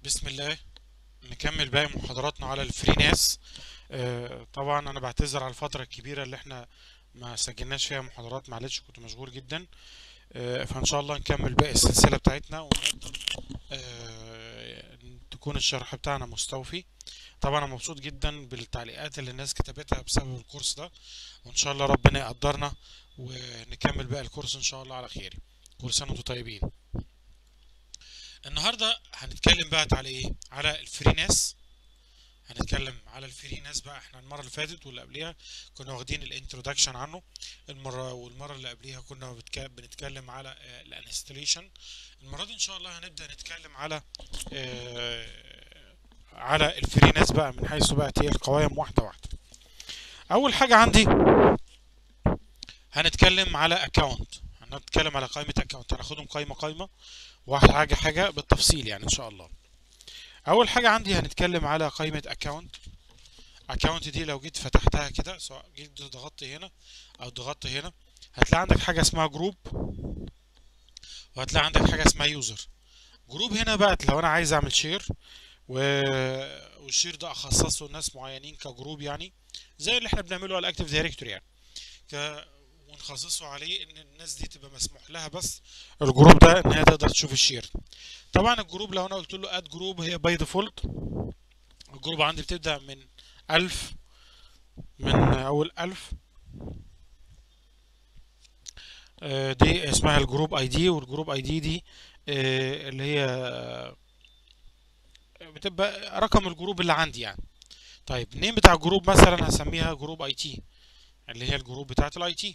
بسم الله نكمل باقي محاضراتنا على الفري ناس آه، طبعا انا بعتذر على الفتره الكبيره اللي احنا ما سجلناش فيها محاضرات معلش كنت مشغول جدا آه، فان شاء الله نكمل باقي السلسله بتاعتنا ونقدر آه، تكون الشرح بتاعنا مستوفي طبعا انا مبسوط جدا بالتعليقات اللي الناس كتبتها بسبب الكورس ده وان شاء الله ربنا يقدرنا ونكمل باقي الكورس ان شاء الله على خير كل سنه وانتم طيبين النهارده هنتكلم بقى على ايه على الفري ناس هنتكلم على الفري ناس بقى احنا المره اللي فاتت واللي قبليها كنا واخدين الانترودكشن عنه المره والمره اللي قبليها كنا بتك- بنتكلم على الانستليشن المره دي ان شاء الله هنبدا نتكلم على آه، على الفري ناس بقى من حيث بقى ايه القوائم واحده واحده اول حاجه عندي هنتكلم على اكونت هنتكلم على قائمه اكونت هناخدهم قائمه قائمه واحد حاجه حاجه بالتفصيل يعني ان شاء الله اول حاجه عندي هنتكلم على قائمه اكونت اكونت دي لو جيت فتحتها كده سواء جيت ضغطت هنا او ضغطت هنا هتلاقي عندك حاجه اسمها جروب وهتلاقي عندك حاجه اسمها يوزر جروب هنا بقى لو انا عايز اعمل شير و... والشير ده اخصصه لناس معينين كجروب يعني زي اللي احنا بنعمله على الاكتيف دايركتوري يعني ك... ونخصصه عليه ان الناس دي تبقى مسموح لها بس الجروب ده ان هي تقدر تشوف الشير طبعا الجروب لو انا قلت له اد جروب هي باي ديفولت الجروب عندي بتبدأ من ألف من أول ألف آه، دي اسمها الجروب اي دي والجروب اي دي دي آه، اللي هي آه، بتبقى رقم الجروب اللي عندي يعني طيب النيم بتاع الجروب مثلا هسميها جروب اي تي اللي هي الجروب بتاعت الاي تي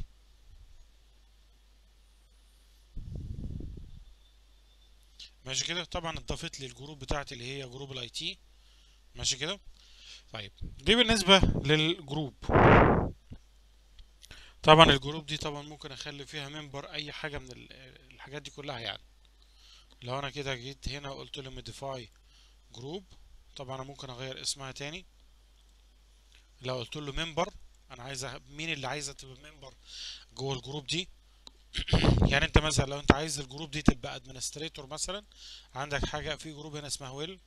ماشي كده طبعا اتضافت لي الجروب بتاعتي اللي هي جروب الاي تي ماشي كده طيب دي بالنسبة للجروب طبعا الجروب دي طبعا ممكن اخلي فيها ممبر اي حاجة من ال- الحاجات دي كلها يعني لو انا كده جيت هنا وقلت له موديفاي جروب طبعا انا ممكن اغير اسمها تاني لو قلت له ممبر انا عايز أ- مين اللي عايزه تبقى ممبر جوه الجروب دي يعني انت مثلا لو انت عايز الجروب دي تبقى ادمنستريتور مثلا عندك حاجة في جروب هنا اسمها ويل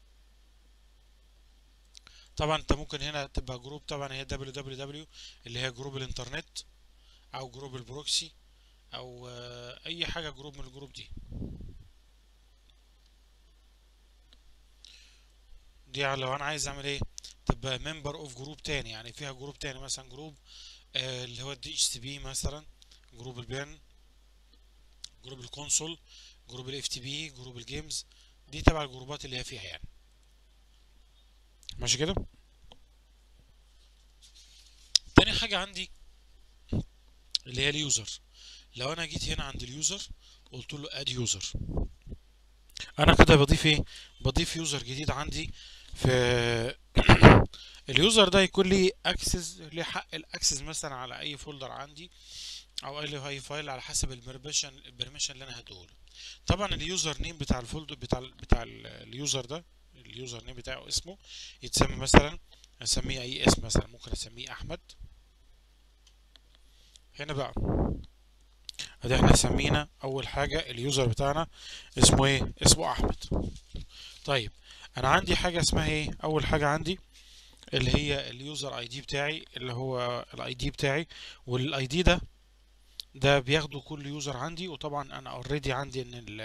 طبعا انت ممكن هنا تبقى جروب طبعا هي www اللي هي جروب الانترنت او جروب البروكسي او آه، اي حاجة جروب من الجروب دي دي لو انا عايز اعمل ايه تبقى ممبر اوف جروب تاني يعني فيها جروب تاني مثلا جروب آه، اللي هو الدي اتش سي بي مثلا جروب البيرن جروب الكونسول جروب الاف تي بي جروب الجيمز دي تبع الجروبات اللي هي فيها يعني ماشي كده تاني حاجة عندي اللي هي اليوزر لو انا جيت هنا عند اليوزر قلت له اد يوزر انا كده بضيف ايه بضيف يوزر جديد عندي في اليوزر ده يكون لي اكسس ليه حق الاكسس مثلا على اي فولدر عندي او اي اي فايل على حسب البرميشن البرميشن اللي انا هديهوله طبعا اليوزر نيم بتاع الفولدر بتاع ال بتاع ال- اليوزر ده اليوزر نيم بتاعه اسمه يتسمى مثلا اسميه اي اسم مثلا ممكن اسميه احمد هنا بقى ادي احنا سمينا اول حاجه اليوزر بتاعنا اسمه ايه اسمه احمد طيب انا عندي حاجه اسمها ايه اول حاجه عندي اللي هي اليوزر اي دي بتاعي اللي هو الاي دي بتاعي والاي دي ده ده بياخده كل يوزر عندي وطبعا انا اوريدي عندي ان ال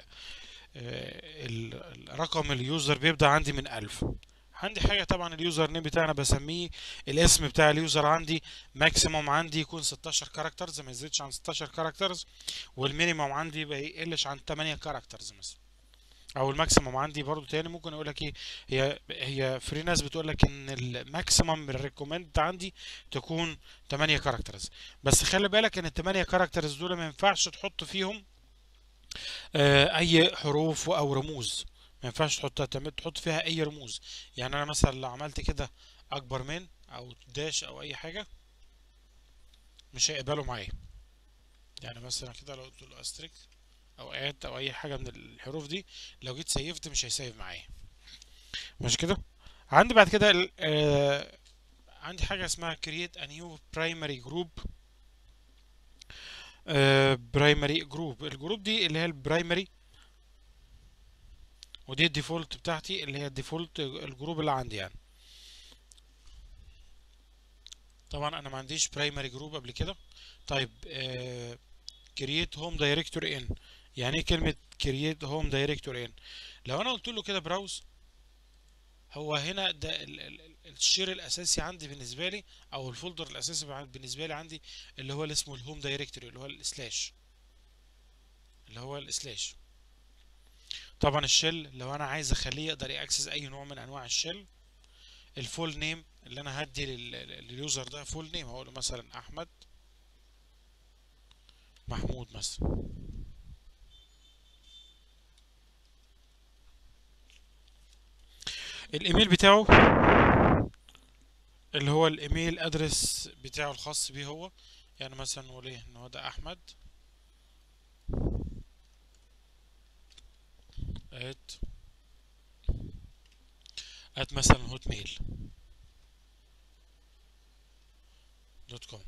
ال- الرقم اليوزر بيبدأ عندي من ألف عندي حاجة طبعا اليوزر نيم بتاعنا بسميه الاسم بتاع اليوزر عندي ماكسيموم عندي يكون 16 كاركترز ما يزيدش عن 16 كاركترز والمينيموم عندي ما يقلش عن 8 كاركترز مثلا او الماكسيموم عندي برضو تاني ممكن اقول لك ايه هي هي فري ناس بتقول لك ان الماكسيموم الريكومند عندي تكون 8 كاركترز بس خلي بالك ان ال 8 كاركترز دول ما ينفعش تحط فيهم آه، اي حروف او رموز ما ينفعش تحط تحط فيها اي رموز يعني انا مثلا لو عملت كده اكبر من او داش او اي حاجه مش هيقبلوا معايا يعني مثلا كده لو قلت له استريك او اد او اي حاجه من الحروف دي لو جيت سيفت مش هيسيف معايا مش كده عندي بعد كده ال- آه، عندي حاجه اسمها create a new primary group برايمري جروب الجروب دي اللي هي البرايمري ودي الديفولت بتاعتي اللي هي الديفولت الجروب اللي عندي يعني طبعا انا ما عنديش برايمري جروب قبل كده طيب كرييت هوم دايركتوري ان يعني ايه كلمه كرييت هوم دايركتوري ان لو انا قلت له كده براوز هو هنا ده ال- ال- الشير الاساسي عندي بالنسبه لي او الفولدر الاساسي بع- بالنسبه لي عندي اللي هو اللي اسمه الهوم دايركتوري اللي هو السلاش اللي هو السلاش طبعا الشيل لو انا عايز اخليه يقدر ياكسس اي نوع من انواع الشيل الفول نيم اللي انا هدي لل- لل- لليوزر ده فول نيم هقول له مثلا احمد محمود مثلا الايميل بتاعه اللي هو الايميل ادرس بتاعه الخاص بيه هو يعني مثلا نقول ايه ان هو ده احمد ات ات مثلا هوت ميل دوت كوم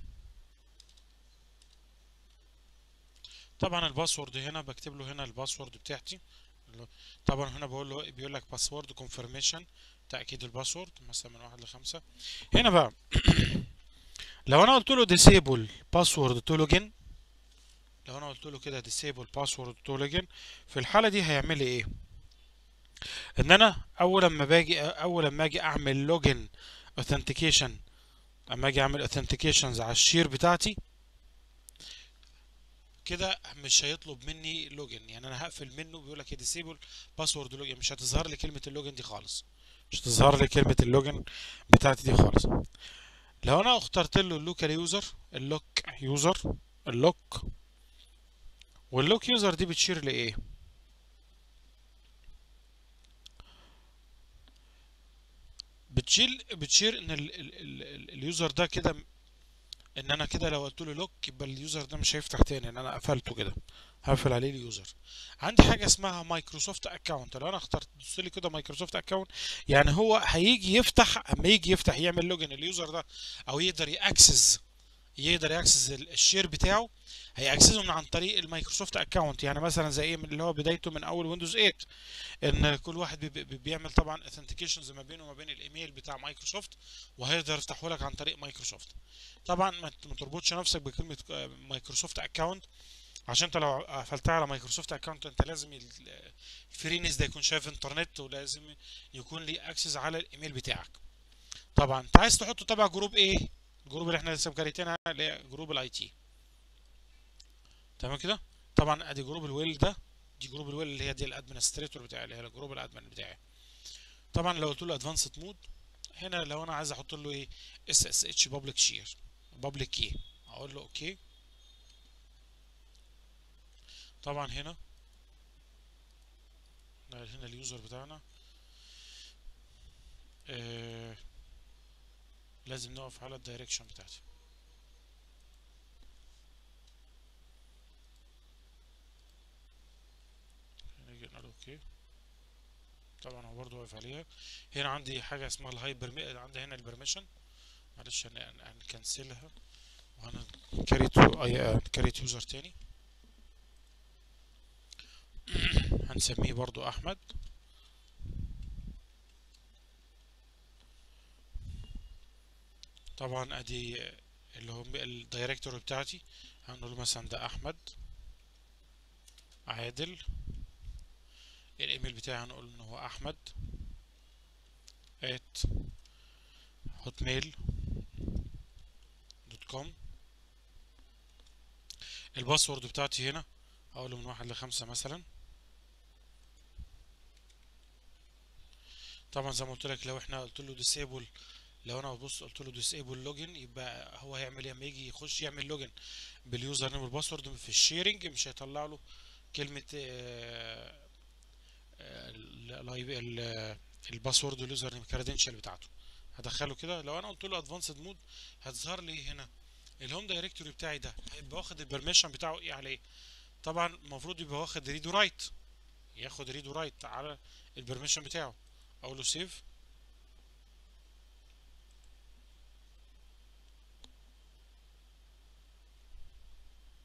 طبعا الباسورد هنا بكتب له هنا الباسورد بتاعتي اللي هو- طبعا هنا بقول له بيقول لك باسورد كونفirmation تأكيد الباسورد مثلا من واحد لخمسة هنا بقى لو انا قلت له disable password to login لو انا قلت له كده disable password to login في الحالة دي هيعمل لي ايه ان انا اول لما باجي اول لما اجي اعمل لوجن authentication اما اجي اعمل authentications على الشير بتاعتي كده مش هيطلب مني لوجن يعني انا هقفل منه بيقول لك ديسيبل باسورد لوجن مش هتظهر لي كلمه اللوجن دي خالص مش هتظهر لي كلمه اللوجن بتاعتي دي خالص لو انا اخترت له اللوكال يوزر اللوك يوزر اللوك واللوك يوزر دي بتشير لايه بتشيل بتشير ان ال ال ال ال اليوزر ده كده ان انا كده لو قلت له لوك يبقى اليوزر ده مش هيفتح تاني ان انا قفلته كده هقفل عليه اليوزر عندي حاجه اسمها مايكروسوفت اكونت لو انا اخترت دوس لي كده مايكروسوفت اكونت يعني هو هيجي يفتح اما يجي يفتح يعمل لوجن اليوزر ده او يقدر ياكسس يقدر ياكسس ال- الشير بتاعه هيأكسسه من عن طريق المايكروسوفت اكونت يعني مثلا زي ايه من اللي هو بدايته من اول ويندوز 8 ان كل واحد بي- بي- بيعمل طبعا authentications ما بينه وما بين الايميل بتاع مايكروسوفت وهيقدر يفتحه لك عن طريق مايكروسوفت طبعا ما ت- ما تربطش نفسك بكلمه آه، مايكروسوفت اكونت عشان انت لو قفلتها على مايكروسوفت اكونت انت لازم ال- الفرينس ده يكون شايف انترنت ولازم يكون ليه اكسس على الايميل بتاعك طبعا انت عايز تحطه تبع جروب ايه الجروب اللي احنا لسه مكريتينها اللي هي جروب الاي تي تمام كده طبعا ادي جروب الويل ده دي جروب الويل اللي هي دي الادمنستريتور بتاعي اللي هي الجروب الادمن بتاعي طبعا لو قلت له ادفانسد مود هنا لو انا عايز احط له ايه اس اس اتش بابليك شير بابليك كي اقول له اوكي طبعا هنا هنا اليوزر بتاعنا آه لازم نقف على الدايركشن بتاعتي نيجي نقول اوكي طبعا هو برضه واقف عليها هنا عندي حاجه اسمها الهاي برمي... عندي هنا البرميشن معلش هن- هن- هنكنسلها وهنكريت كريت يوزر تاني هنسميه برضو احمد طبعا ادي اللي هو الدايركتور بتاعتي هنقول مثلا ده احمد عادل الايميل بتاعي هنقول ان هو احمد at hotmail دوت كوم الباسورد بتاعتي هنا هقوله من واحد لخمسة مثلا طبعا زي ما قلت لك لو احنا قلت له disable لو انا بص قلت له disable لوجن يبقى هو هيعمل ايه لما يجي يخش يعمل لوجن باليوزر نيم والباسورد في الشيرنج مش هيطلع له كلمة آه، آه، ال- ال- ال- الباسورد واليوزر نيم الكريدنشال بتاعته هدخله كده لو انا قلت له ادفانسد مود هتظهر لي هنا الهوم دايركتوري بتاعي ده هيبقى واخد البرميشن بتاعه ايه عليه طبعا المفروض يبقى واخد ريد ورايت ياخد ريد ورايت على البرميشن بتاعه اقول له سيف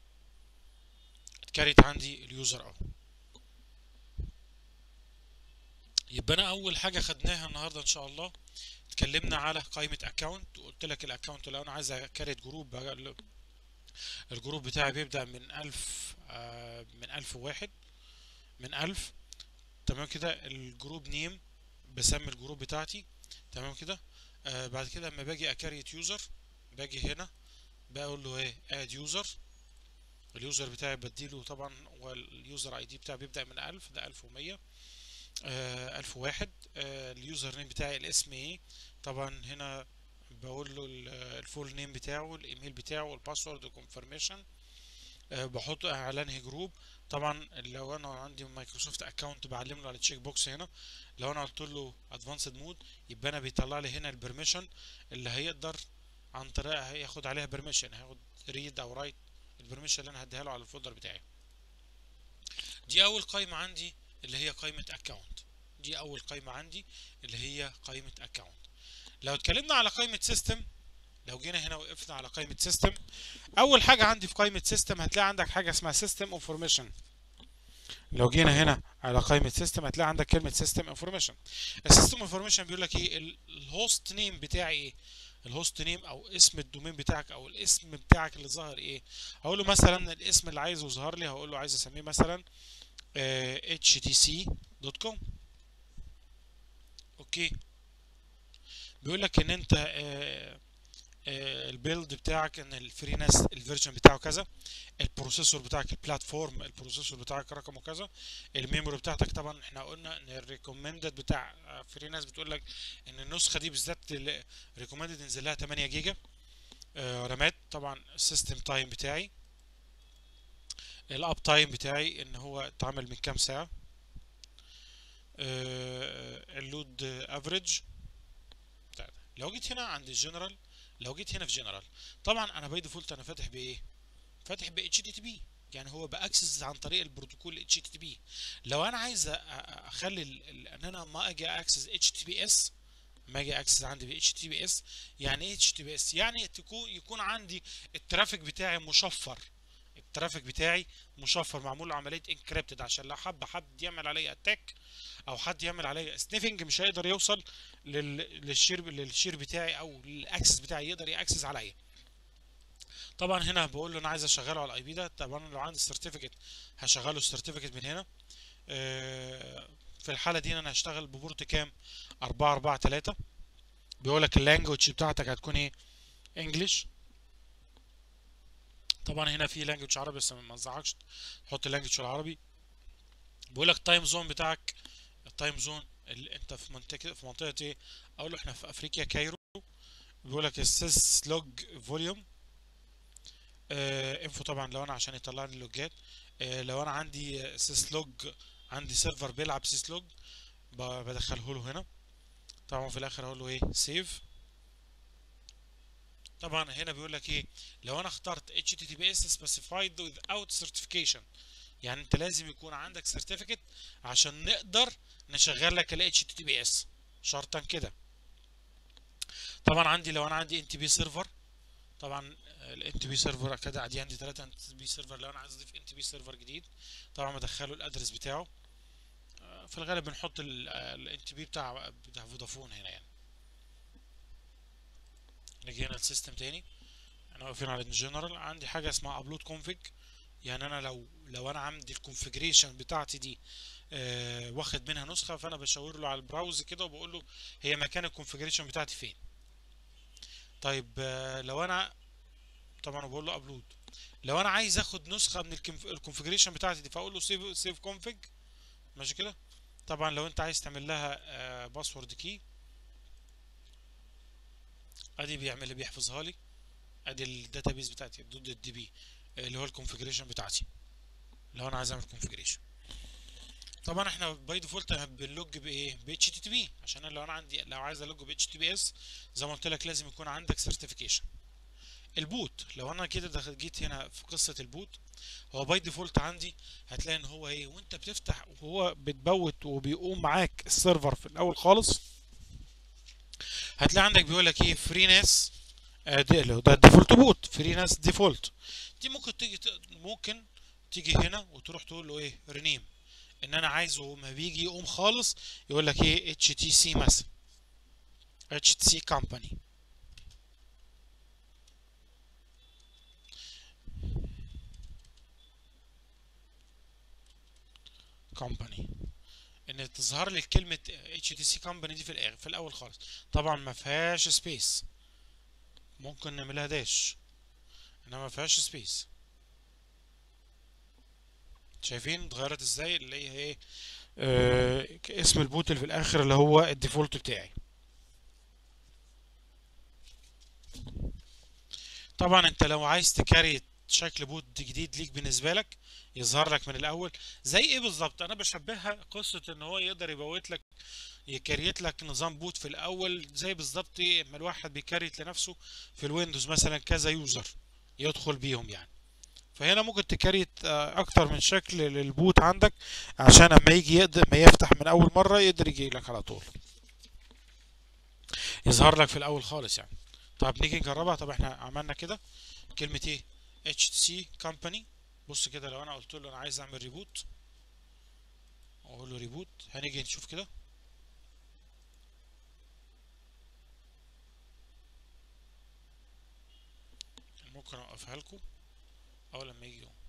اتكريت عندي اليوزر اهو يبقى انا اول حاجه خدناها النهارده ان شاء الله اتكلمنا على قائمه اكونت وقلت لك الاكونت لو انا عايز اكريت جروب الجروب بتاعي بيبدا من 1000 آه من 1001 من 1000 تمام كده الجروب نيم بسمي الجروب بتاعتي تمام كده آه بعد كده لما باجي اكريت يوزر باجي هنا بقول له ايه اد يوزر اليوزر بتاعي بديله طبعا هو اليوزر اي دي بتاعي بيبدا من 1000 ده 1100 آه 1001 آه اليوزر نيم بتاعي الاسم ايه طبعا هنا بقول له الفول نيم بتاعه الايميل بتاعه الباسورد الكونفirmation أه بحط على انهي جروب طبعا لو انا عندي مايكروسوفت اكونت بعلم له على التشيك بوكس هنا لو انا قلت له ادفانسد مود يبقى انا بيطلع لي هنا البرميشن اللي هيقدر عن طريق هياخد عليها برميشن هياخد ريد او رايت البرميشن اللي انا هديها له على الفولدر بتاعي دي اول قائمه عندي اللي هي قائمه اكونت دي اول قائمه عندي اللي هي قائمه اكونت لو اتكلمنا على قائمه سيستم لو جينا هنا وقفنا على قائمه سيستم اول حاجه عندي في قائمه سيستم هتلاقي عندك حاجه اسمها سيستم انفورميشن لو جينا هنا على قائمه سيستم هتلاقي عندك كلمه سيستم انفورميشن السيستم انفورميشن بيقول لك ايه الهوست نيم بتاعي ايه الهوست نيم او اسم الدومين بتاعك او الاسم بتاعك اللي ظاهر ايه هقول له مثلا الاسم اللي عايزه يظهر لي هقول له عايز اسميه مثلا htc.com اوكي بيقول لك ان انت آه البيلد بتاعك ان الفريناس الفيرجن بتاعه كذا البروسيسور بتاعك البلاتفورم البروسيسور بتاعك رقمه كذا الميموري بتاعتك طبعا احنا قلنا ان الريكومندد بتاع فريناس بتقول لك ان النسخه دي بالذات ريكومندد ينزل لها 8 جيجا آه رامات طبعا السيستم تايم بتاعي الاب تايم بتاعي ان هو اتعمل من كام ساعه آه اللود افريج لو جيت هنا عند الجنرال لو جيت هنا في جنرال طبعا انا باي ديفولت انا فاتح بايه فاتح ب اتش تي تي بي يعني هو باكسس عن طريق البروتوكول اتش تي تي بي لو انا عايز اخلي ان انا ما اجي اكسس اتش تي بي اس ما اجي اكسس عندي ب اتش تي بي اس يعني ايه اتش تي بي اس يعني تكون يكون عندي الترافيك بتاعي مشفر الترافيك بتاعي مشفر معمول له عمليه انكريبتد عشان لو حب حد يعمل عليا اتاك او حد يعمل عليا سنيفنج مش هيقدر يوصل لل... للشير للشير بتاعي او للاكسس بتاعي يقدر ياكسس عليا طبعا هنا بقول له انا عايز اشغله على الاي بي ده طبعا لو عندي سيرتيفيكت هشغله السيرتيفيكت من هنا في الحاله دي انا هشتغل ببورت كام 4 4 3 بيقول لك اللانجوج بتاعتك هتكون ايه انجلش طبعا هنا في لانجوج عربي بس ما تزعقش حط اللانجوج العربي بيقول لك التايم زون بتاعك التايم زون اللي انت في منطقه في منطقه ايه اقول له احنا في افريقيا كايرو بيقول لك السيس لوج فوليوم انفو طبعا لو انا عشان يطلع لي اللوجات آه لو انا عندي سيس لوج عندي سيرفر بيلعب سيس لوج بدخله له هنا طبعا في الاخر اقول له ايه سيف طبعا هنا بيقول لك ايه لو انا اخترت HTTPS specified without certification يعني انت لازم يكون عندك سيرتيفيكت عشان نقدر نشغل لك ال HTTPS شرطا كده طبعا عندي لو انا عندي NTP سيرفر طبعا ال NTP سيرفر كده عندي عندي 3 NTP سيرفر لو انا عايز اضيف NTP سيرفر جديد طبعا بدخله الادرس بتاعه في الغالب بنحط ال NTP بتاع بتاع فودافون هنا يعني نيجي هنا السيستم تاني انا واقفين على الجنرال عندي حاجه اسمها ابلود كونفيج يعني انا لو لو انا عندي الكونفيجريشن بتاعتي دي آه واخد منها نسخه فانا بشاور له على البراوز كده وبقول له هي مكان الكونفيجريشن بتاعتي فين طيب آه لو انا طبعا بقول له ابلود لو انا عايز اخد نسخه من الكونفيجريشن بتاعتي دي فاقول له سيف سيف كونفيج ماشي كده طبعا لو انت عايز تعمل لها آه باسورد كي ادي بيعمل اللي بيحفظها لي ادي الداتابيز بتاعتي ضد الدي بي اللي هو الكونفيجريشن بتاعتي لو انا عايز اعمل كونفيجريشن طبعا احنا باي ديفولت بنلوج بايه ب اتش تي تي بي عشان لو انا عندي لو عايز الوج ب اتش تي بي اس زي ما قلت لك لازم يكون عندك سيرتيفيكيشن البوت لو انا كده دخلت جيت هنا في قصه البوت هو باي ديفولت عندي هتلاقي ان هو ايه وانت بتفتح وهو بتبوت وبيقوم معاك السيرفر في الاول خالص هتلاقي عندك بيقول لك ايه فري ناس ده ده الديفولت بوت فري ناس ديفولت دي ممكن تيجي ممكن تيجي هنا وتروح تقول له ايه رينيم ان انا عايزه ما بيجي يقوم خالص يقول لك ايه اتش تي سي مثلا اتش تي سي كومباني كومباني ان تظهر لي كلمه اتش تي سي كومباني دي في الاخر في الاول خالص طبعا ما فيهاش سبيس ممكن نعملها داش انما ما فيهاش سبيس شايفين اتغيرت ازاي اللي هي ايه آه اسم البوت اللي في الاخر اللي هو الديفولت بتاعي طبعا انت لو عايز تكريت شكل بوت جديد ليك بالنسبه لك يظهر لك من الاول زي ايه بالظبط انا بشبهها قصه ان هو يقدر يبوت لك يكريت لك نظام بوت في الاول زي بالظبط ايه اما الواحد بيكريت لنفسه في الويندوز مثلا كذا يوزر يدخل بيهم يعني فهنا ممكن تكريت اكتر من شكل للبوت عندك عشان اما يجي يقدر ما يفتح من اول مره يقدر يجي لك على طول يظهر لك في الاول خالص يعني طب نيجي نجربها طب احنا عملنا كده كلمه ايه HTC company بص كده لو انا قلت له انا عايز اعمل ريبوت اقول له ريبوت هنيجي نشوف كده ممكن اوقفها لكم اول لما يجي يوم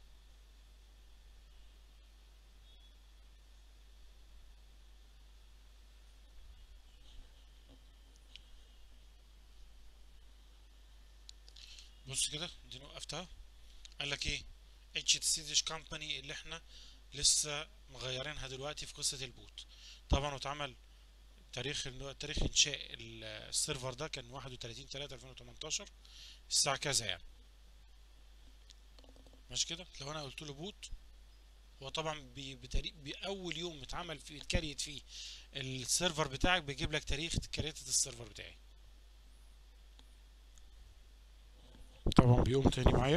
بص كده دي وقفتها قال لك ايه اتش تي سي ديش كومباني اللي احنا لسه مغيرينها دلوقتي في قصه البوت طبعا واتعمل تاريخ تاريخ انشاء السيرفر ده كان 31 3 2018 الساعه كذا يعني ماشي كده لو انا قلت له بوت هو طبعا بتاريخ باول يوم اتعمل فيه اتكريت فيه السيرفر بتاعك بيجيب لك تاريخ كريتة السيرفر بتاعي طبعا بيقوم تاني معايا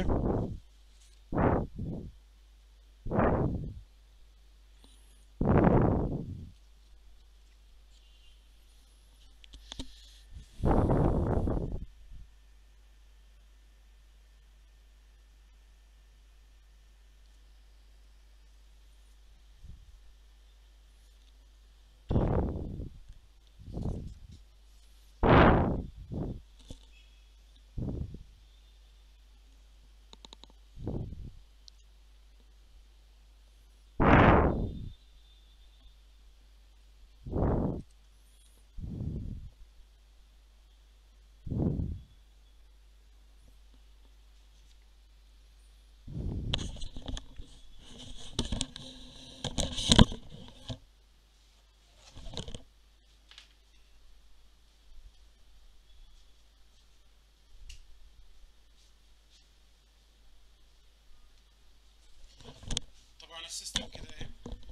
طبعا السيستم كده ايه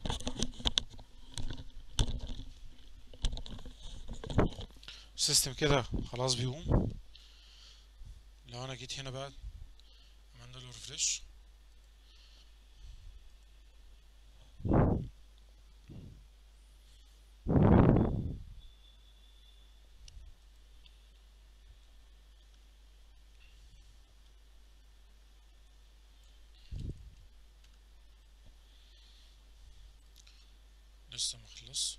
السيستم كده خلاص بيقوم لو انا جيت هنا بقى عملنا له ريفريش لسه مخلص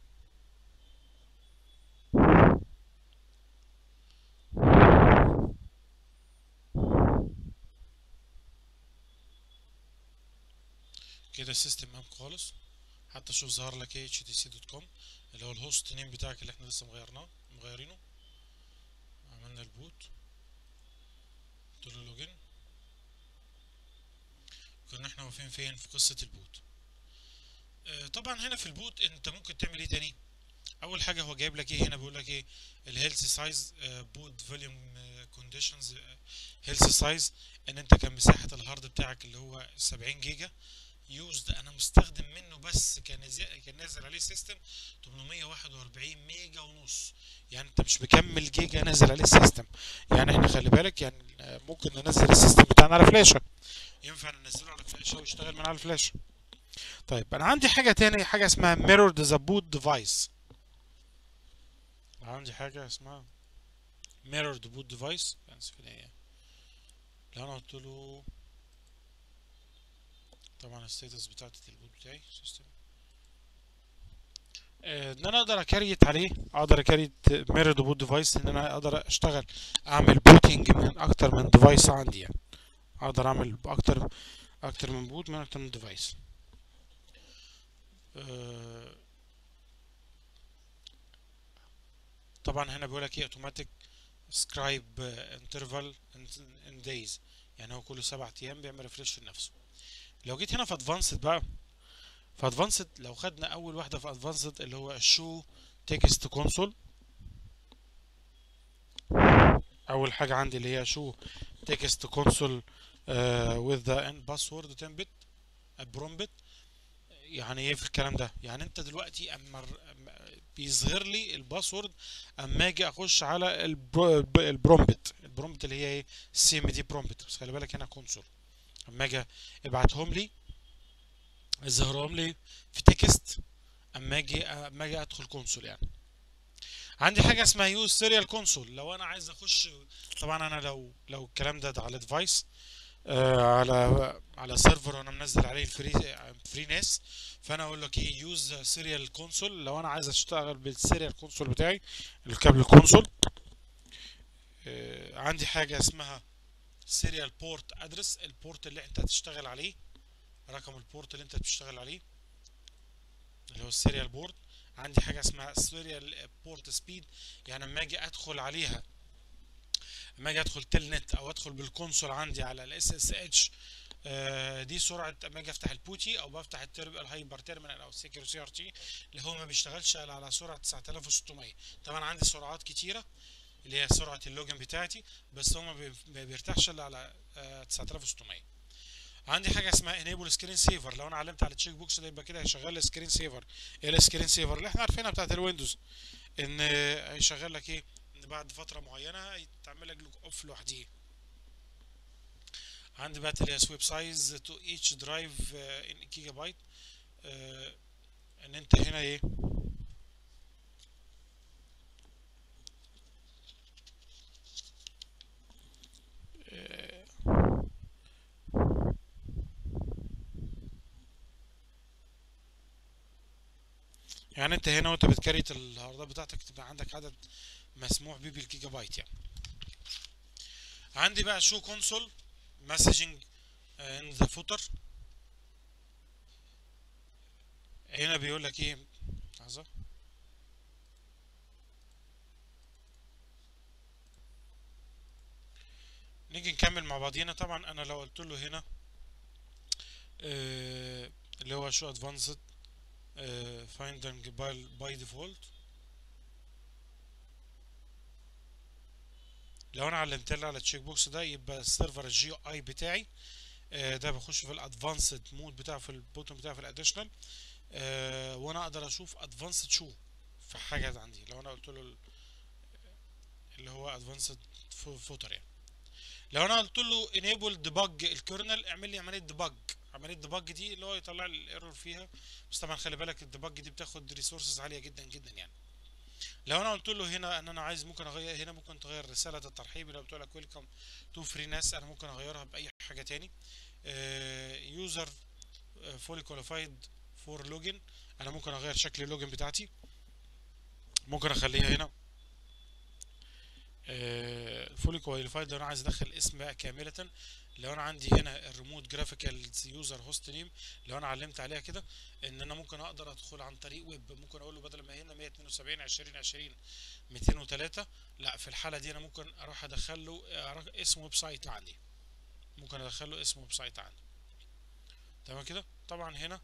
كده السيستم قام خالص حتى شوف ظهر لك ايه htc.com اللي هو الهوست نيم بتاعك اللي احنا لسه مغيرناه مغيرينه عملنا البوت قلت له لوجين كنا احنا واقفين فين في قصة البوت آه طبعا هنا في البوت انت ممكن تعمل ايه تاني اول حاجه هو جايب لك ايه هنا بيقول لك ايه الهيلث سايز بوت فوليوم كونديشنز هيلث سايز ان انت كان مساحه الهارد بتاعك اللي هو 70 جيجا يوزد انا مستخدم منه بس كان كان نازل عليه سيستم 841 ميجا ونص يعني انت مش مكمل جيجا نازل عليه السيستم يعني احنا خلي بالك يعني ممكن ننزل السيستم بتاعنا على فلاشه ينفع ننزله على فلاشه ويشتغل من على الفلاشه طيب انا عندي حاجه تاني حاجه اسمها mirrored the boot device عندي حاجه اسمها mirrored boot device اسف ايه لو انا قلت له طبعا الستاتس بتاعت البوت بتاعي سيستم ان انا اقدر اكريت عليه اقدر اكريت ميرد بوت ديفايس ان انا اقدر اشتغل اعمل بوتنج من اكتر من ديفايس عندي يعني اقدر اعمل اكتر اكتر من بوت من اكتر من ديفايس أه طبعا هنا بيقول لك ايه اوتوماتيك سكرايب انترفال ان دايز يعني هو كل سبعة ايام بيعمل ريفريش لنفسه لو جيت هنا في ادفانسد بقى في ادفانسد لو خدنا اول واحده في ادفانسد اللي هو الشو تكست كونسول اول حاجه عندي اللي هي شو تكست كونسول with the password template برومبت يعني ايه في الكلام ده يعني انت دلوقتي اما بيظهر لي الباسورد اما اجي اخش على البرومبت البرومبت اللي هي ايه سي ام دي برومبت بس خلي بالك هنا كونسول اما اجي ابعتهم لي يظهرهم لي في تكست اما اجي اما اجي ادخل كونسول يعني عندي حاجه اسمها يوز سيريال كونسول لو انا عايز اخش طبعا انا لو لو الكلام ده, ده على ديفايس آه على على سيرفر وانا منزل عليه الفري فري ناس فانا اقول لك ايه يوز سيريال كونسول لو انا عايز اشتغل بالسيريال كونسول بتاعي الكابل الكونسول آه عندي حاجه اسمها سيريال بورت ادرس البورت اللي انت هتشتغل عليه رقم البورت اللي انت بتشتغل عليه اللي هو السيريال بورت عندي حاجه اسمها سيريال بورت سبيد يعني لما اجي ادخل عليها لما اجي ادخل تيل نت او ادخل بالكونسول عندي على الاس اس اتش دي سرعه لما اجي افتح البوتي او بفتح الهايبر تيرمينال او السكيور سي ار تي اللي هو ما بيشتغلش الا على سرعه 9600 طبعا عندي سرعات كتيره اللي هي سرعه اللوجن بتاعتي بس هو ما بيرتاحش الا على 9600 عندي حاجه اسمها انيبل سكرين سيفر لو انا علمت على التشيك بوكس ده يبقى كده هيشغل لي سكرين سيفر ايه السكرين سيفر اللي احنا عارفينها بتاعت الويندوز ان هيشغل لك ايه ان بعد فتره معينه تعمل لك اوف لوحديه عندي بقى اللي هي سويب سايز تو ايتش درايف ان جيجا بايت ان انت هنا ايه يعني انت هنا وانت بتكريت الهاردات بتاعتك تبقى عندك عدد مسموح بيه بالجيجا بايت يعني عندي بقى شو كونسول مسجنج ان ذا فوتر هنا بيقول لك ايه لحظه نيجي نكمل مع بعضينا طبعا انا لو قلت له هنا آه اللي هو شو ادفانسد فايندنج باي ديفولت لو انا علمت له على التشيك بوكس ده يبقى السيرفر الجي اي بتاعي آه ده بخش في الادفانسد مود بتاعه في البوتن بتاعه في الاديشنال آه وانا اقدر اشوف ادفانسد شو في حاجات عندي لو انا قلت له اللي هو ادفانسد فوتر يعني لو انا قلت له enable debug الكيرنل اعمل لي عمليه ديباج عمليه ديباج دي اللي هو يطلع لي الايرور فيها بس طبعا خلي بالك الديباج دي بتاخد ريسورسز عاليه جدا جدا يعني لو انا قلت له هنا ان انا عايز ممكن اغير هنا ممكن تغير رساله الترحيب اللي بتقول لك ويلكم تو فري ناس انا ممكن اغيرها باي حاجه تاني يوزر فولي كواليفايد فور لوجن انا ممكن اغير شكل اللوجن بتاعتي ممكن اخليها هنا فولي كواليفايد لو انا عايز ادخل اسم بقى كامله لو انا عندي هنا الريموت جرافيكال يوزر هوست نيم لو انا علمت عليها كده ان انا ممكن اقدر ادخل عن طريق ويب ممكن اقول له بدل ما هنا 172 20 20 203 لا في الحاله دي انا ممكن اروح ادخل له اسم ويب سايت عندي ممكن ادخل له اسم ويب سايت عندي تمام كده طبعا هنا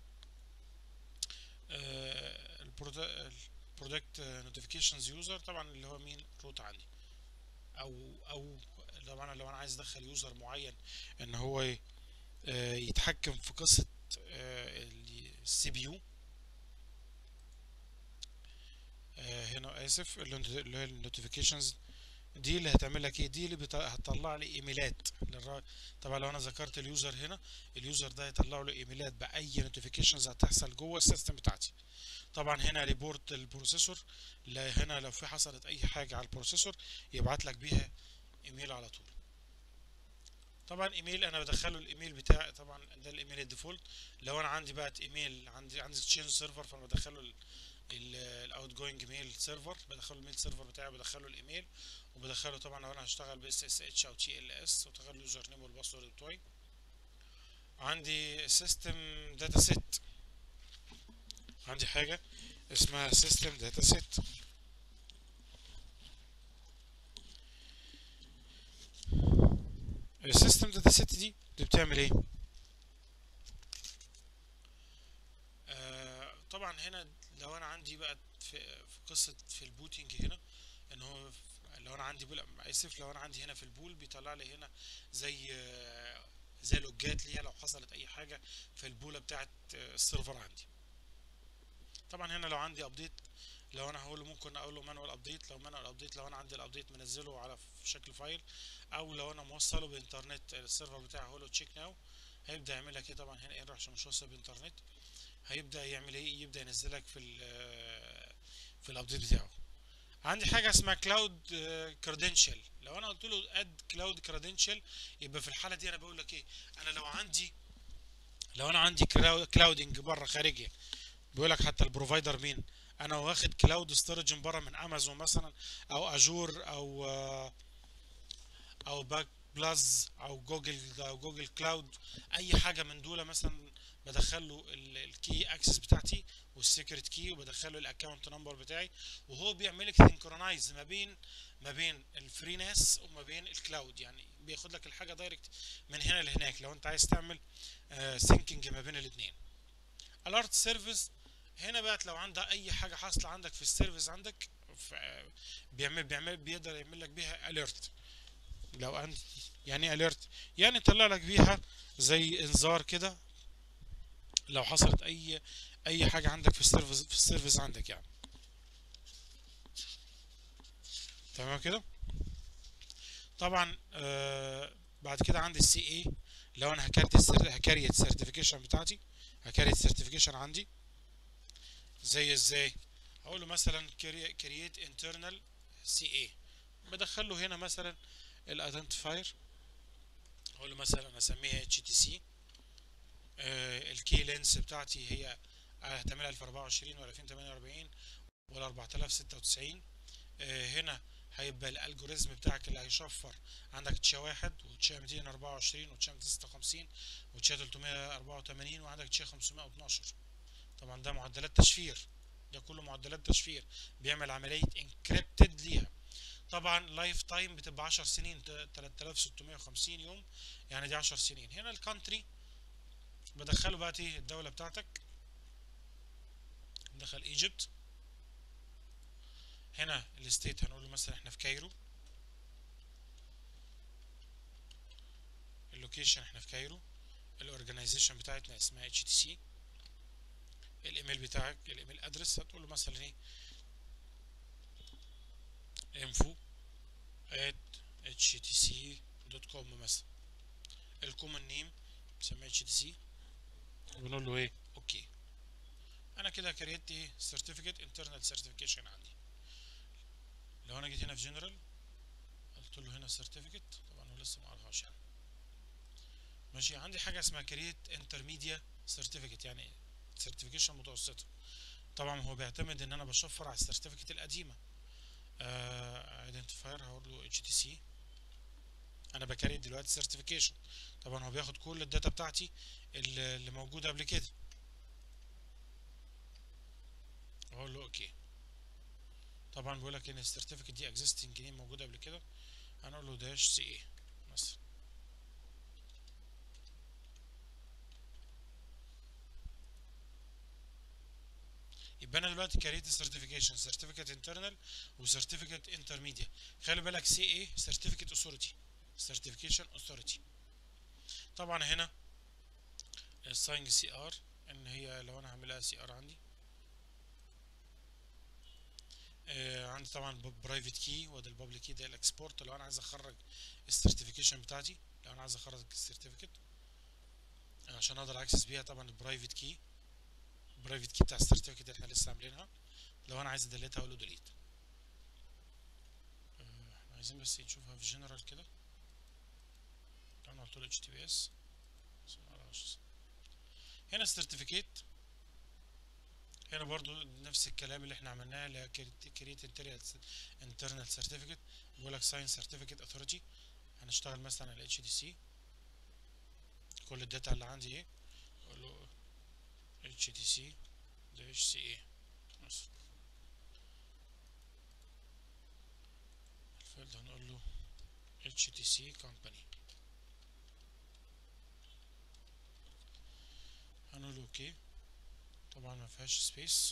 البرودكت نوتيفيكيشنز يوزر طبعا اللي هو مين روت عندي او او طبعا لو انا عايز ادخل يوزر معين ان هو يتحكم في قصه السي بي يو هنا اسف اللي هي النوتيفيكيشنز دي اللي هتعمل لك ايه دي اللي هتطلع لي ايميلات للرا... طبعا لو انا ذكرت اليوزر هنا اليوزر ده هيطلع له ايميلات باي نوتيفيكيشنز هتحصل جوه السيستم بتاعتي طبعا هنا ريبورت البروسيسور هنا لو في حصلت اي حاجه على البروسيسور يبعت لك بيها ايميل على طول طبعا ايميل انا بدخله الايميل بتاعي طبعا ده الايميل الديفولت لو انا عندي بقى ايميل عندي عندي تشينج سيرفر فانا بدخله الاوت جوينج ميل سيرفر بدخله الميل سيرفر بتاعي بدخله الايميل وبدخله طبعا لو انا هشتغل باس اس اتش او تي ال اس وبدخله اليوزر نيم والباسورد بتوعي عندي سيستم داتا سيت عندي حاجه اسمها سيستم داتا سيت السيستم داتا سيت دي دي بتعمل ايه آه طبعا هنا لو انا عندي بقى في, في قصه في البوتنج هنا ان هو لو انا عندي بول اسف لو انا عندي هنا في البول بيطلع لي هنا زي آه زي لوجات ليها لو حصلت اي حاجه في البوله بتاعه السيرفر عندي طبعا هنا لو عندي ابديت لو انا هقول له ممكن اقول له مانوال ابديت لو مانوال ابديت لو انا عندي الابديت منزله على في شكل فايل او لو انا موصله بانترنت السيرفر بتاعي هقول له تشيك ناو هيبدا يعمل لك ايه طبعا هنا ايرور عشان مش واصل بانترنت هيبدا يعمل ايه يبدا ينزلك في ال في الابديت بتاعه عندي حاجه اسمها كلاود كريدنشال لو انا قلت له اد كلاود كريدنشال يبقى في الحاله دي انا بقول لك ايه انا لو عندي لو انا عندي كلاودنج بره خارجي بيقول لك حتى البروفايدر مين انا واخد كلاود ستورج من بره من امازون مثلا او اجور او او باك بلس او جوجل او جوجل كلاود اي حاجه من دول مثلا بدخل له الكي اكسس بتاعتي والسيكريت كي وبدخله الاكونت نمبر بتاعي وهو بيعمل لك سينكرونايز ما بين ما بين الفري ناس وما بين الكلاود يعني بياخد لك الحاجه دايركت من هنا لهناك لو انت عايز تعمل سينكينج ما بين الاثنين الارت سيرفيس هنا بقى لو عندها اي حاجه حاصله عندك في السيرفيس عندك بيعمل بيعمل بيقدر يعمل لك بيها اليرت لو انت يعني اليرت يعني يطلع لك بيها زي انذار كده لو حصلت اي اي حاجه عندك في السيرفيس في السيرفيس عندك يعني تمام كده طبعا آه بعد كده عندي السي اي لو انا هكرت السر هكريت السيرتيفيكيشن بتاعتي هكريت السيرتيفيكيشن عندي زي ازاي هقول له مثلا كرييت انترنال سي اي بدخل له هنا مثلا الايدنتيفاير اقول له مثلا اسميها اتش تي سي الكي لينس بتاعتي هي هتعملها 1024 ولا 2048 ولا 4096 آه هنا هيبقى الالجوريزم بتاعك اللي هيشفر عندك تشا واحد وتشا 224 وتشا 256 وتشا 384 وعندك تشا 512 طبعا ده معدلات تشفير ده كله معدلات تشفير بيعمل عملية انكريبتد ليها طبعا لايف تايم بتبقى 10 سنين 3650 يوم يعني دي 10 سنين هنا الكانتري بدخله بقى ايه الدولة بتاعتك دخل ايجيبت هنا الستيت هنقول له مثلا احنا في كايرو اللوكيشن احنا في كايرو الاورجنايزيشن بتاعتنا اسمها اتش تي سي الايميل بتاعك الايميل ادرس هتقول له مثلا ايه info at htc.com مثلا الكومن نيم بسميه htc ونقول له ايه اوكي انا كده كريت ايه سيرتيفيكت انترنال سيرتيفيكيشن عندي لو انا جيت هنا في جنرال قلت له هنا سيرتيفيكت طبعا هو لسه ما قراهاش يعني ماشي عندي حاجه اسمها كريت انترميديا سيرتيفيكت يعني سيرتيفيكيشن متوسطه طبعا هو بيعتمد ان انا بشفر على السيرتيفيكت القديمه ايدنتيفاير هقول له اتش تي سي انا بكريت دلوقتي سيرتيفيكيشن طبعا هو بياخد كل الداتا بتاعتي اللي اللي موجوده قبل كده اقول له اوكي طبعا بيقول لك ان السيرتيفيكت دي اكزيستنج نيم موجوده قبل كده هنقول له داش سي اي مثلا يبقى انا دلوقتي كريت سيرتيفيكيشن سيرتيفيكت انترنال وسيرتيفيكت انترميديا خلي بالك سي اي سيرتيفيكت اوثورتي سيرتيفيكيشن اوثورتي طبعا هنا الساينج سي ار ان هي لو انا هعملها سي ار عندي آه عندي طبعا برايفت كي وده البابليك كي ده الاكسبورت لو انا عايز اخرج السيرتيفيكيشن بتاعتي لو انا عايز اخرج السيرتيفيكت عشان اقدر اكسس بيها طبعا البرايفت كي البرايفت كي بتاع السيرتيفيكت احنا لسه عاملينها لو انا عايز اديليتها اقول له ديليت احنا عايزين بس نشوفها في جنرال كده انا قلت له اتش تي بي اس هنا سيرتيفيكيت هنا برضو نفس الكلام اللي احنا عملناه اللي هي كريت انترنال سيرتيفيكت بيقول لك ساين سيرتيفيكت اثوريتي هنشتغل مثلا على اتش دي سي كل الداتا اللي عندي ايه اقول له اتش دي سي داش سي اي مثلا الفيلد هنقول له HTC company هنقول له اوكي طبعا ما فيهاش سبيس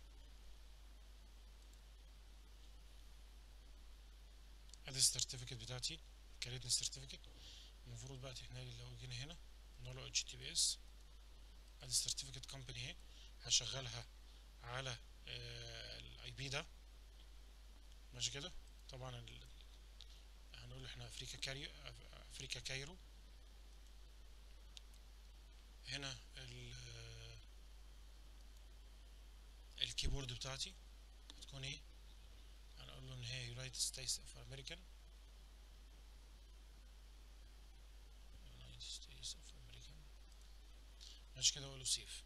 ادي السيرتيفيكت بتاعتي كريتني السيرتيفيكت المفروض بقى احنا لو جينا هنا نقول له اتش تي بي اس ادي السيرتيفيكت كومباني اهي هشغلها على الاي بي ده ماشي كده طبعا ال... هنقول احنا افريكا كاريو افريكا كايرو هنا ال الكيبورد بتاعتي هتكون ايه هنقول له ان هي يونايتد ستيتس اوف امريكان يونايتد ستيتس اوف امريكان ماشي كده اقول له سيف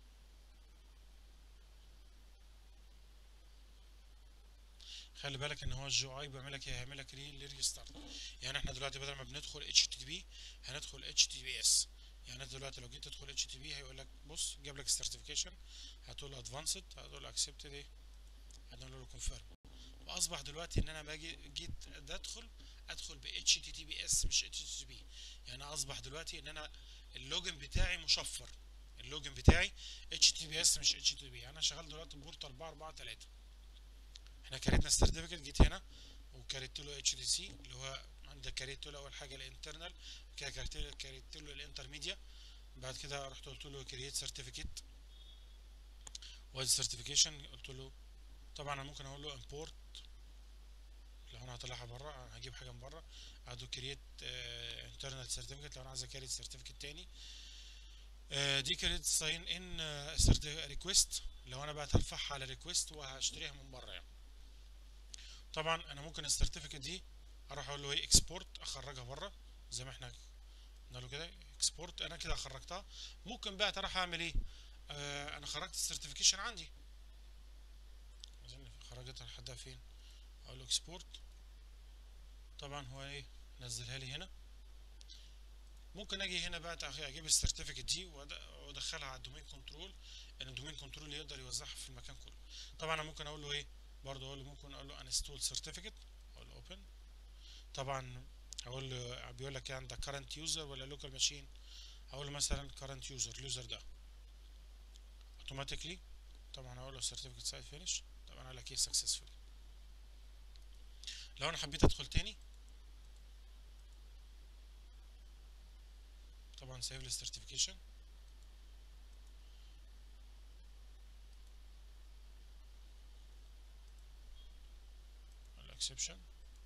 خلي بالك ان هو الجي اي بيعمل لك ايه هيعمل لك ريستارت يعني احنا دلوقتي بدل ما بندخل اتش تي بي هندخل اتش تي بي اس يعني انت دلوقتي لو جيت تدخل اتش تي بي هيقول لك بص جاب لك السيرتيفيكيشن هتقول له ادفانسد هتقول له اكسبتد ايه هنقول له كونفيرم واصبح دلوقتي ان انا باجي جيت ادخل ادخل ب اتش تي تي بي اس مش اتش تي بي يعني اصبح دلوقتي ان انا اللوجن بتاعي مشفر اللوجن بتاعي اتش تي بي اس مش اتش تي بي انا شغال دلوقتي بورت 443 احنا كريتنا السيرتيفيكت جيت هنا وكريت له اتش دي سي اللي هو عندك كريت له اول حاجه الانترنال كده كريت له كريت له الانترميديا بعد كده رحت قلت له كرييت سيرتيفيكت وادي سيرتيفيكيشن قلت له طبعا انا ممكن اقول له امبورت لو انا هطلعها بره هجيب حاجه من بره اقول كرييت انترنال سيرتيفيكت لو انا عايز اكريت سيرتيفيكت تاني آه دي كريت ساين ان ريكويست لو انا بقى هرفعها على ريكويست وهشتريها من بره يعني طبعا انا ممكن السيرتيفيكت دي اروح اقول له ايه اكسبورت اخرجها بره زي ما احنا قلنا له كده اكسبورت انا كده خرجتها ممكن بقى اروح اعمل ايه آه انا خرجت السيرتيفيكيشن عندي اظن خرجتها لحدها فين اقول له اكسبورت طبعا هو ايه نزلها لي هنا ممكن اجي هنا بقى اجيب السيرتيفيكت دي وادخلها على الدومين كنترول ان الدومين كنترول يقدر يوزعها في المكان كله طبعا انا ممكن اقول له ايه برضه اقول له ممكن اقول له انستول سيرتيفيكت اقول له اوبن طبعا اقول له بيقول لك يعني عندك كارنت يوزر ولا لوكال ماشين اقول له مثلا كارنت يوزر اليوزر ده اوتوماتيكلي طبعا اقول له سيرتيفيكت سايت فينيش طبعا قال لك ايه سكسسفول لو انا حبيت ادخل تاني طبعا سيف لي السيرتيفيكيشن الاكسبشن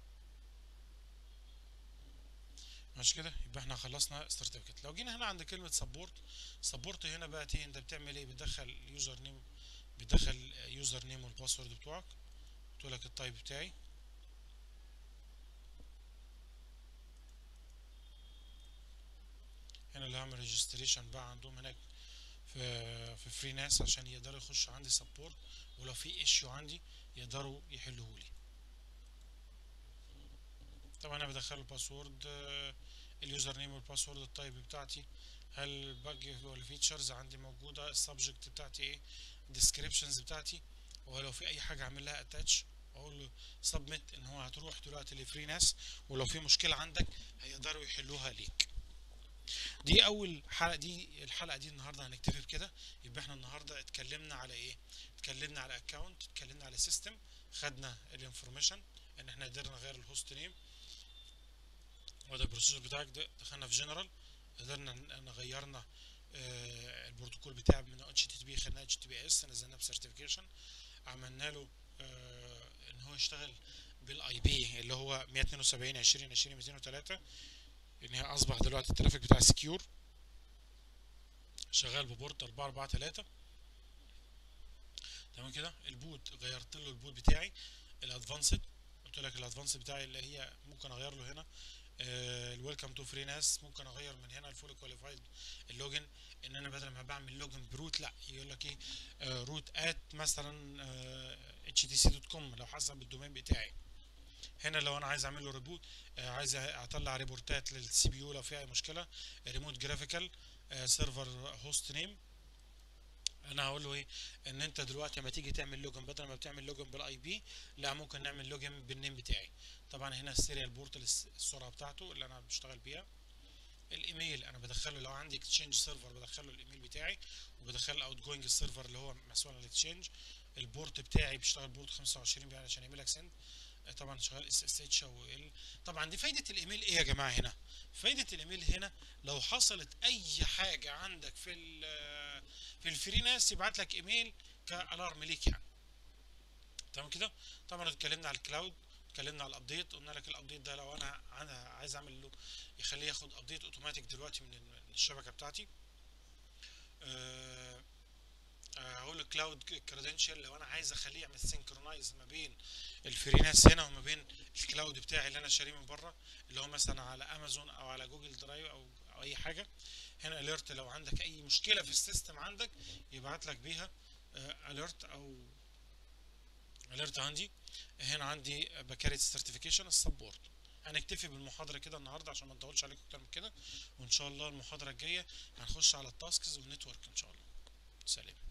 ماشي كده يبقى احنا خلصنا سيرتيفيكت لو جينا هنا عند كلمه سبورت سبورت هنا بقى ايه انت بتعمل ايه بتدخل يوزر نيم بتدخل يوزر نيم والباسورد بتوعك تقول لك التايب بتاعي هنا اللي هعمل ريجستريشن بقى عندهم هناك في في فري ناس عشان يقدروا يخشوا عندي سبورت ولو في ايشيو عندي يقدروا يحلوه لي طبعا انا بدخل الباسورد اليوزر نيم والباسورد التايب بتاعتي هل الباج ولا فيتشرز عندي موجوده السبجكت بتاعتي ايه الديسكريبشنز بتاعتي ولو في اي حاجه اعمل لها اتاتش اقول له سبميت ان هو هتروح دلوقتي لفري ناس ولو في مشكله عندك هيقدروا يحلوها ليك دي اول حلقه دي الحلقه دي النهارده هنكتفي بكده يبقى احنا النهارده اتكلمنا على ايه اتكلمنا على اكونت اتكلمنا على سيستم خدنا الانفورميشن ان احنا قدرنا نغير الهوست نيم وده البروسيسور بتاعك ده دخلنا في جنرال قدرنا ان غيرنا آه البروتوكول بتاعي من اتش تي بي خلينا اتش تي بي اس نزلناه بسيرتيفيكيشن عملنا له آه ان هو يشتغل بالاي بي اللي هو 172 20 20 203 ان هي اصبح دلوقتي الترافيك بتاع سكيور شغال ببورت 443 تمام كده البوت غيرت له البوت بتاعي الادفانسد قلت لك الادفانس بتاعي اللي هي ممكن اغير له هنا الويلكم تو فري ناس ممكن اغير من هنا الفول كواليفايد اللوجن ان انا بدل ما بعمل لوجن بروت لا يقول لك ايه روت ات مثلا اتش تي سي دوت كوم لو حسب الدومين بتاعي هنا لو انا عايز اعمل له ريبوت آه عايز اطلع ريبورتات للسي بي يو لو في اي مشكله ريموت جرافيكال سيرفر هوست نيم انا هقول له ايه ان انت دلوقتي لما تيجي تعمل لوجن بدل ما بتعمل لوجن بالاي بي لا ممكن نعمل لوجن بالنيم بتاعي طبعا هنا السيريال بورت السرعه بتاعته اللي انا بشتغل بيها الايميل انا بدخله لو عندي اكسشينج سيرفر بدخله الايميل بتاعي وبدخل الاوت جوينج السيرفر اللي هو مسؤول عن الاكسشينج البورت بتاعي بيشتغل بورت 25 يعني عشان يعمل لك سند طبعا شغال اس اس اتش او ال طبعا دي فايده الايميل ايه يا جماعه هنا فايده الايميل هنا لو حصلت اي حاجه عندك في ال في الفري ناس يبعت لك ايميل كالارم ليك يعني تمام كده طبعا اتكلمنا على الكلاود اتكلمنا على الابديت قلنا لك الابديت ده لو انا انا عايز اعمل له يخليه ياخد ابديت اوتوماتيك دلوقتي من الشبكه بتاعتي أه هقول كلاود كريدنشال لو انا عايز اخليه يعمل سينكرونايز ما بين الفري ناس هنا وما بين الكلاود بتاعي اللي انا شاريه من بره اللي هو مثلا على امازون او على جوجل درايف او او اي حاجه هنا اليرت لو عندك اي مشكله في السيستم عندك يبعت لك بيها اليرت او اليرت عندي هنا عندي بكاريت سيرتيفيكيشن السبورت هنكتفي بالمحاضره كده النهارده عشان ما نطولش عليكم اكتر من كده وان شاء الله المحاضره الجايه هنخش على التاسكس والنتورك ان شاء الله سلام